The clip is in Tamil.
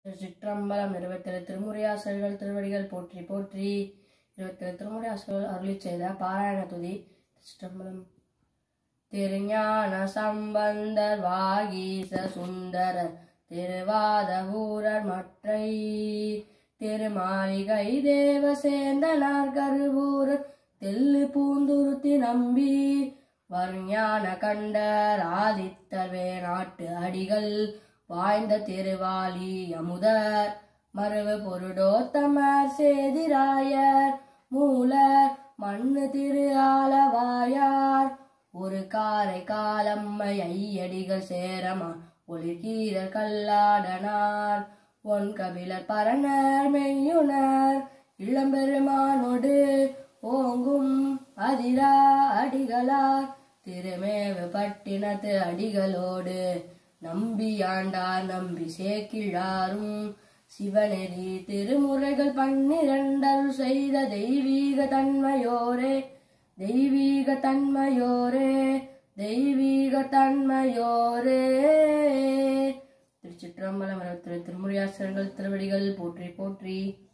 சிற்றம்பலம் இருபத்தேழு திருமுறையாசர்கள் திருவடிகள் போற்றி போற்றி இருபத்தேழு திருமுறையாசர்கள் அருளி செய்த பாராயண துதி சிற்றம்பலம் திருஞான சம்பந்தர் வாகீச சுந்தரர் திருவாதவூரர் மற்றை திருமாளிகை தேவ சேந்தனார் கருவூரர் தெல்லு பூந்துருத்தி நம்பி வருஞான கண்டர் ஆதித்தர் வேநாட்டு அடிகள் வாய்ந்த திருவாலி அமுதர் மருவு பொருடோத்தமர் சேதிராயர் மூலர் மண்ணு திரு ஆலவாயார் ஒரு காரை காலம்மை ஐயடிகள் சேரமா ஒளிர்கீரர் கல்லாடனார் ஒன் கபிலர் பரணர் மெய்யுணர் இளம்பெருமானோடு ஓங்கும் அதிரா அடிகளார் திருமேவு பட்டினத்து அடிகளோடு நம்பியாண்டார் நம்பி சேக்கிழாரும் சிவநெறி திருமுறைகள் பன்னிரண்டல் செய்த தெய்வீக தன்மையோரே தெய்வீக தன்மையோரே தெய்வீக தன்மையோரே திருச்சிற்றம்பலம் இருபத்தி திருமுறையாசர்கள் திருவடிகள் போற்றி போற்றி